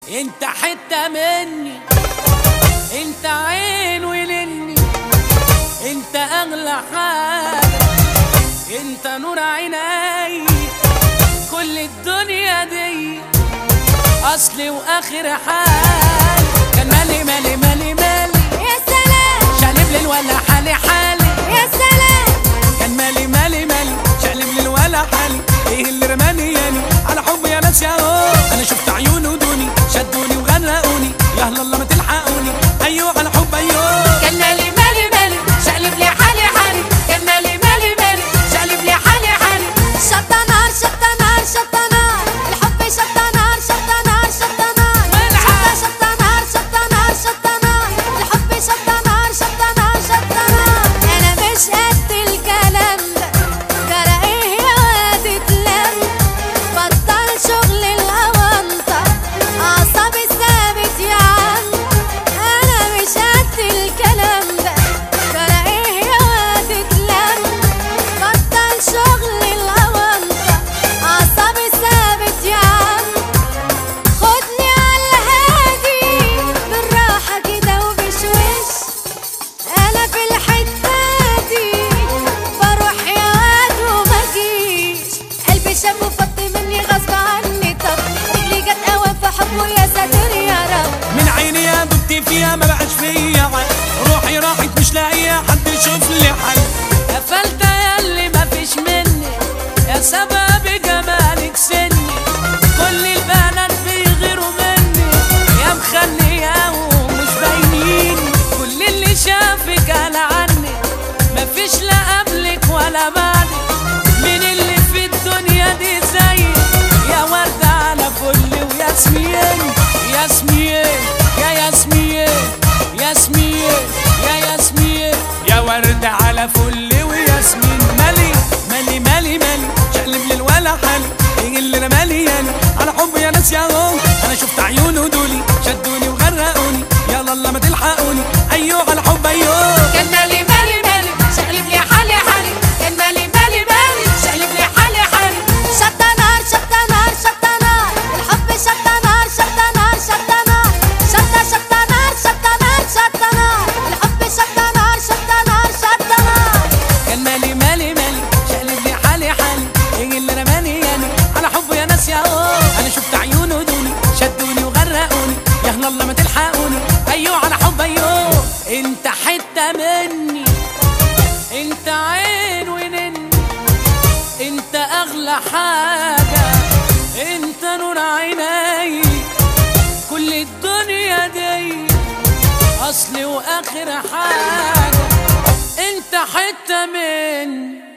انت حتة مني انت عين ولني انت اغلى حاجة انت نور عيني كل الدنيا دي اصلي واخر حال كان مالي مالي مالي مالي يا سلام شقلب لي ولا حالي حالي يا سلام كان مالي مالي مالي شقلب لي ولا حالي ايه اللي رماني ياني على حب يا ناس يا هو انا شفت عيونه دوني شدوني وغرقوني يا هلا الله ما تلحقوني ايوه على حب ايوه كان مالي مالي مالي شقلب لي حالي حالي كان مالي مالي مالي شقلب لي حالي حالي شطة نار شطة نار شطة نار الحب شطة نار شطة نار شطة نار والعب. شطة شطة نار شطة نار شطة نار الحب شطة نار شطة نار شطة نار أنا مش قد الكلام ده ترى إيه يا واد اتلم بطل شغل الأونطة أعصابي ثابت يا عم أنا مش قد الكلام ده ترى إيه يا واد اتلم بطل شغل الأونطة أعصابي ثابت يا عم خدني على الهادي بالراحة كده وبشوش أنا في الحتة دي بروح يا واد وما جيش قلبي شاب وفط مني غصب عني طب رجلي جت قوام في حبه يا ساتر يا رب من عيني يا دبت فيها ما بقاش فيا عين روحي راحت مش لاقيه حد يشوف لي حل قفلت يا اللي ما فيش مني يا سبب جمالك سني كل البنات بيغيروا مني يا مخليه ومش باينين كل اللي شافك قال عني مفيش لا قبلك ولا بعدك مين اللي في الدنيا دي زيك يا وردة على فل وياسمين ياسمين يا ياسمين ياسمين يا ياسمين يا وردة على فل وياسمين مالي مالي مالي مالي شقلب لي الولا حالي ايه اللي انا مالي يالي على حب يا ناس يا هو انا شفت عيونه دولي شدوني وغرقوني يلا الله ما تلحقوني ايوه على حب ايوه كان مالي مالي مالي شقلب لي حالي حالي كان مالي مالي مالي شقلب لي حالي حالي شطة نار شطة نار شطة نار الحب شطة نار شطة نار شطة نار شطة شطة نار شطة نار شطة نار الحب شطة نار شطة نار شطة نار كان مالي مالي مالي شقلب لي حالي حالي ايه اللي رماني يعني على حب يا ناس يا هو انا شفت عيونه دوني شدوني وغرقوني يا هلا الله ما تلحقوني ايوه على حب ايوه انت حته مني انت عين ونني انت اغلى حاجه انت نور عيني كل الدنيا دي اصلي واخر حاجه انت حته مني